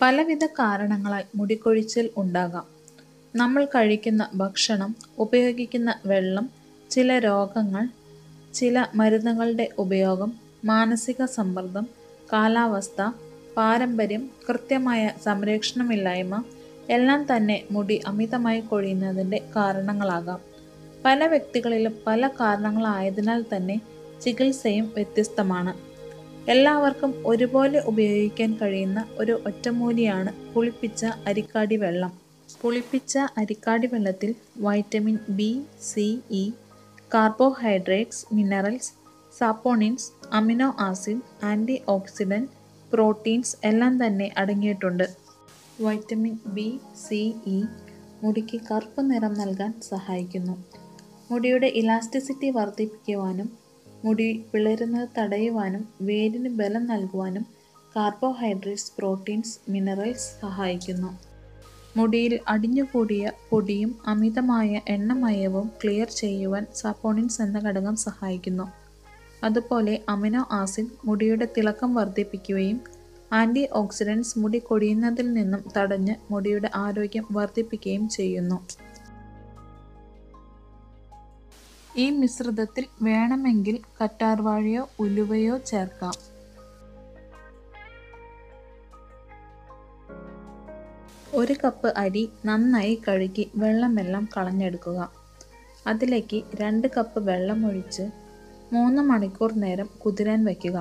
പലവിധ കാരണങ്ങളാൽ മുടികൊഴിച്ചിൽ ഉണ്ടാകാം നമ്മൾ കഴിക്കുന്ന ഭക്ഷണം ഉപയോഗിക്കുന്ന വെള്ളം ചില രോഗങ്ങൾ ചില മരുന്നുകളുടെ ഉപയോഗം മാനസിക സമ്മർദ്ദം കാലാവസ്ഥ പാരമ്പര്യം കൃത്യമായ സംരക്ഷണമില്ലായ്മ എല്ലാം തന്നെ മുടി അമിതമായി കൊഴിയുന്നതിൻ്റെ കാരണങ്ങളാകാം പല വ്യക്തികളിലും പല കാരണങ്ങളായതിനാൽ തന്നെ ചികിത്സയും വ്യത്യസ്തമാണ് എല്ലാവർക്കും ഒരുപോലെ ഉപയോഗിക്കാൻ കഴിയുന്ന ഒരു ഒറ്റമൂലിയാണ് പുളിപ്പിച്ച അരിക്കാടി വെള്ളം പുളിപ്പിച്ച അരിക്കാടി വെള്ളത്തിൽ vitamin B C E carbohydrates minerals saponins amino acid antioxidant proteins എല്ലാം തന്നെ അടങ്ങിയിട്ടുണ്ട് വൈറ്റമിൻ ബി സി ഇ മുടിക്ക് കറുപ്പ് നിറം നൽകാൻ സഹായിക്കുന്നു മുടിയുടെ ഇലാസ്റ്റിസിറ്റി വർദ്ധിപ്പിക്കുവാനും മുടി പിളരുന്നത് തടയുവാനും വേരിന് ബലം നൽകുവാനും കാർബോഹൈഡ്രേറ്റ്സ് പ്രോട്ടീൻസ് മിനറൽസ് സഹായിക്കുന്നു മുടിയിൽ അടിഞ്ഞുകൂടിയ പൊടിയും അമിതമായ എണ്ണമയവും ക്ലിയർ ചെയ്യുവാൻ സപ്പോണിൻസ് എന്ന ഘടകം സഹായിക്കുന്നു അതുപോലെ അമിനോ ആസിഡ് മുടിയുടെ തിളക്കം വർദ്ധിപ്പിക്കുകയും ആൻറ്റി ഓക്സിഡൻസ് മുടി കൊടിയുന്നതിൽ നിന്നും തടഞ്ഞ് മുടിയുടെ ആരോഗ്യം വർദ്ധിപ്പിക്കുകയും ചെയ്യുന്നു ഈ മിശ്രിതത്തിൽ വേണമെങ്കിൽ കറ്റാർവാഴയോ ഉലുവയോ ചേർക്കാം ഒരു കപ്പ് അരി നന്നായി കഴുകി വെള്ളമെല്ലാം കളഞ്ഞെടുക്കുക അതിലേക്ക് രണ്ട് കപ്പ് വെള്ളം ഒഴിച്ച് മൂന്ന് മണിക്കൂർ നേരം കുതിരാൻ വയ്ക്കുക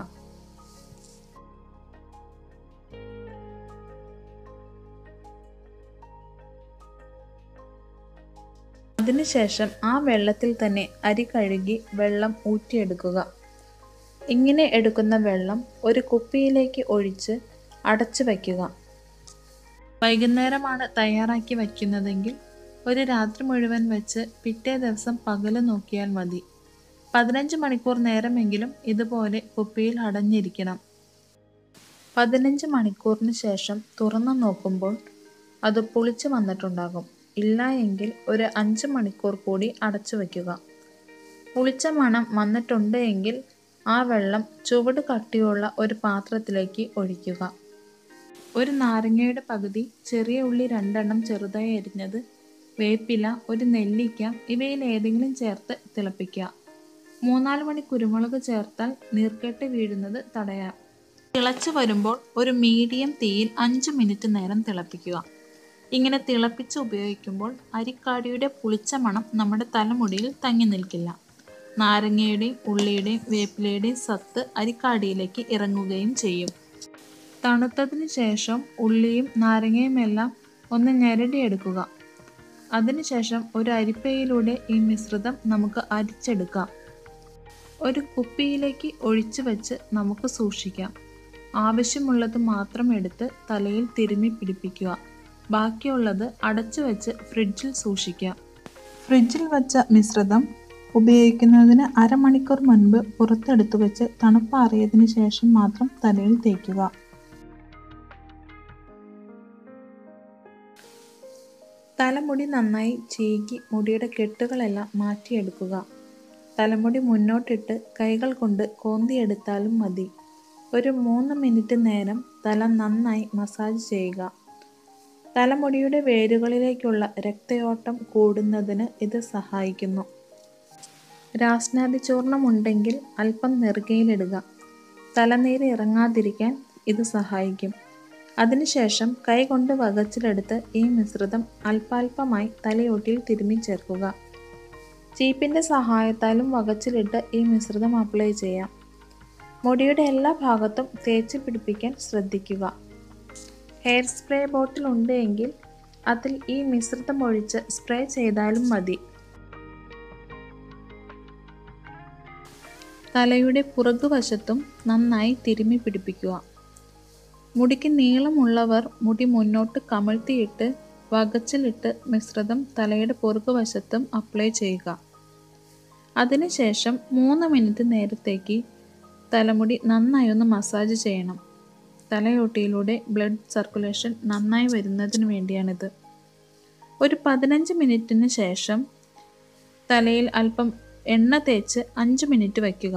അതിനുശേഷം ആ വെള്ളത്തിൽ തന്നെ അരി കഴുകി വെള്ളം ഊറ്റിയെടുക്കുക ഇങ്ങനെ എടുക്കുന്ന വെള്ളം ഒരു കുപ്പിയിലേക്ക് ഒഴിച്ച് അടച്ചു വയ്ക്കുക വൈകുന്നേരമാണ് തയ്യാറാക്കി വയ്ക്കുന്നതെങ്കിൽ ഒരു രാത്രി മുഴുവൻ വെച്ച് പിറ്റേ ദിവസം പകല് നോക്കിയാൽ മതി പതിനഞ്ച് മണിക്കൂർ നേരമെങ്കിലും ഇതുപോലെ കുപ്പിയിൽ അടഞ്ഞിരിക്കണം പതിനഞ്ച് മണിക്കൂറിന് ശേഷം തുറന്നു നോക്കുമ്പോൾ അത് പുളിച്ചു വന്നിട്ടുണ്ടാകും ഇല്ല എങ്കിൽ ഒരു അഞ്ച് മണിക്കൂർ കൂടി അടച്ചു വയ്ക്കുക പുളിച്ച മണം വന്നിട്ടുണ്ട് എങ്കിൽ ആ വെള്ളം ചുവട് കട്ടിയുള്ള ഒരു പാത്രത്തിലേക്ക് ഒഴിക്കുക ഒരു നാരങ്ങയുടെ പകുതി ചെറിയ ഉള്ളി രണ്ടെണ്ണം ചെറുതായി അരിഞ്ഞത് വേപ്പില ഒരു നെല്ലിക്ക ഇവയിൽ ഏതെങ്കിലും ചേർത്ത് തിളപ്പിക്കുക മൂന്നാല് മണി കുരുമുളക് ചേർത്താൽ നീർക്കെട്ട് വീഴുന്നത് തടയാം തിളച്ചു വരുമ്പോൾ ഒരു മീഡിയം തീയിൽ അഞ്ച് മിനിറ്റ് നേരം തിളപ്പിക്കുക ഇങ്ങനെ തിളപ്പിച്ച് ഉപയോഗിക്കുമ്പോൾ അരിക്കാടിയുടെ പുളിച്ച മണം നമ്മുടെ തലമുടിയിൽ തങ്ങി നിൽക്കില്ല നാരങ്ങയുടെയും ഉള്ളിയുടെയും വേപ്പിലയുടെയും സത്ത് അരിക്കാടിയിലേക്ക് ഇറങ്ങുകയും ചെയ്യും തണുത്തതിന് ശേഷം ഉള്ളിയും നാരങ്ങയും എല്ലാം ഒന്ന് ഞെരടിയെടുക്കുക അതിനുശേഷം ഒരു അരിപ്പയിലൂടെ ഈ മിശ്രിതം നമുക്ക് അരിച്ചെടുക്കാം ഒരു കുപ്പിയിലേക്ക് ഒഴിച്ചു വെച്ച് നമുക്ക് സൂക്ഷിക്കാം ആവശ്യമുള്ളത് മാത്രം എടുത്ത് തലയിൽ തിരുമ്മി പിടിപ്പിക്കുക ബാക്കിയുള്ളത് അടച്ചു വെച്ച് ഫ്രിഡ്ജിൽ സൂക്ഷിക്കാം ഫ്രിഡ്ജിൽ വച്ച മിശ്രിതം ഉപയോഗിക്കുന്നതിന് അരമണിക്കൂർ മുൻപ് പുറത്തെടുത്തു വെച്ച് തണുപ്പാറിയതിനു ശേഷം മാത്രം തലയിൽ തേക്കുക തലമുടി നന്നായി ചീകി മുടിയുടെ കെട്ടുകളെല്ലാം മാറ്റിയെടുക്കുക തലമുടി മുന്നോട്ടിട്ട് കൈകൾ കൊണ്ട് കോന്തിയെടുത്താലും മതി ഒരു മൂന്ന് മിനിറ്റ് നേരം തല നന്നായി മസാജ് ചെയ്യുക തലമുടിയുടെ വേരുകളിലേക്കുള്ള രക്തയോട്ടം കൂടുന്നതിന് ഇത് സഹായിക്കുന്നു രാസ്നാദി ചൂർണം ഉണ്ടെങ്കിൽ അല്പം നെറുകയിലിടുക തലനീര് ഇറങ്ങാതിരിക്കാൻ ഇത് സഹായിക്കും അതിനുശേഷം കൈകൊണ്ട് വകച്ചിലെടുത്ത് ഈ മിശ്രിതം അല്പാൽപമായി തലയോട്ടിൽ തിരുമ്മി ചേർക്കുക ചീപ്പിൻ്റെ സഹായത്താലും വകച്ചിലിട്ട് ഈ മിശ്രിതം അപ്ലൈ ചെയ്യാം മുടിയുടെ എല്ലാ ഭാഗത്തും തേച്ച് പിടിപ്പിക്കാൻ ശ്രദ്ധിക്കുക ഹെയർ സ്പ്രേ ബോട്ടിൽ ഉണ്ട് എങ്കിൽ അതിൽ ഈ മിശ്രിതം ഒഴിച്ച് സ്പ്രേ ചെയ്താലും മതി തലയുടെ പുറകുവശത്തും നന്നായി തിരുമ്മി പിടിപ്പിക്കുക മുടിക്ക് നീളമുള്ളവർ മുടി മുന്നോട്ട് കമഴ്ത്തിയിട്ട് വകച്ചിലിട്ട് മിശ്രിതം തലയുടെ പുറകുവശത്തും അപ്ലൈ ചെയ്യുക അതിനുശേഷം മൂന്ന് മിനിറ്റ് നേരത്തേക്ക് തലമുടി നന്നായി ഒന്ന് മസാജ് ചെയ്യണം തലയോട്ടിയിലൂടെ ബ്ലഡ് സർക്കുലേഷൻ നന്നായി വരുന്നതിന് വേണ്ടിയാണിത് ഒരു പതിനഞ്ച് മിനിറ്റിന് ശേഷം തലയിൽ അല്പം എണ്ണ തേച്ച് അഞ്ച് മിനിറ്റ് വയ്ക്കുക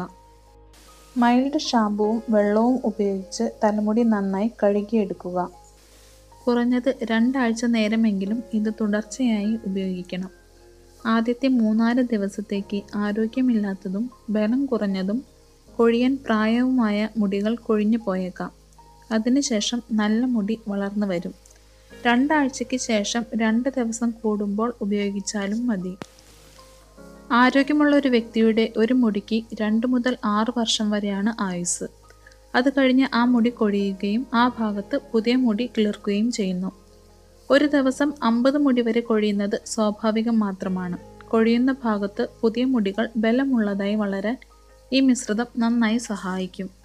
മൈൽഡ് ഷാമ്പുവും വെള്ളവും ഉപയോഗിച്ച് തലമുടി നന്നായി കഴുകിയെടുക്കുക കുറഞ്ഞത് രണ്ടാഴ്ച നേരമെങ്കിലും ഇത് തുടർച്ചയായി ഉപയോഗിക്കണം ആദ്യത്തെ മൂന്നാല് ദിവസത്തേക്ക് ആരോഗ്യമില്ലാത്തതും ബലം കുറഞ്ഞതും കൊഴിയാൻ പ്രായവുമായ മുടികൾ കൊഴിഞ്ഞു പോയേക്കാം അതിനുശേഷം നല്ല മുടി വളർന്നു വരും രണ്ടാഴ്ചയ്ക്ക് ശേഷം രണ്ട് ദിവസം കൂടുമ്പോൾ ഉപയോഗിച്ചാലും മതി ആരോഗ്യമുള്ള ഒരു വ്യക്തിയുടെ ഒരു മുടിക്ക് രണ്ട് മുതൽ ആറ് വർഷം വരെയാണ് ആയുസ് അത് കഴിഞ്ഞ് ആ മുടി കൊഴിയുകയും ആ ഭാഗത്ത് പുതിയ മുടി കിളിർക്കുകയും ചെയ്യുന്നു ഒരു ദിവസം അമ്പത് മുടി വരെ കൊഴിയുന്നത് സ്വാഭാവികം മാത്രമാണ് കൊഴിയുന്ന ഭാഗത്ത് പുതിയ മുടികൾ ബലമുള്ളതായി വളരാൻ ഈ മിശ്രിതം നന്നായി സഹായിക്കും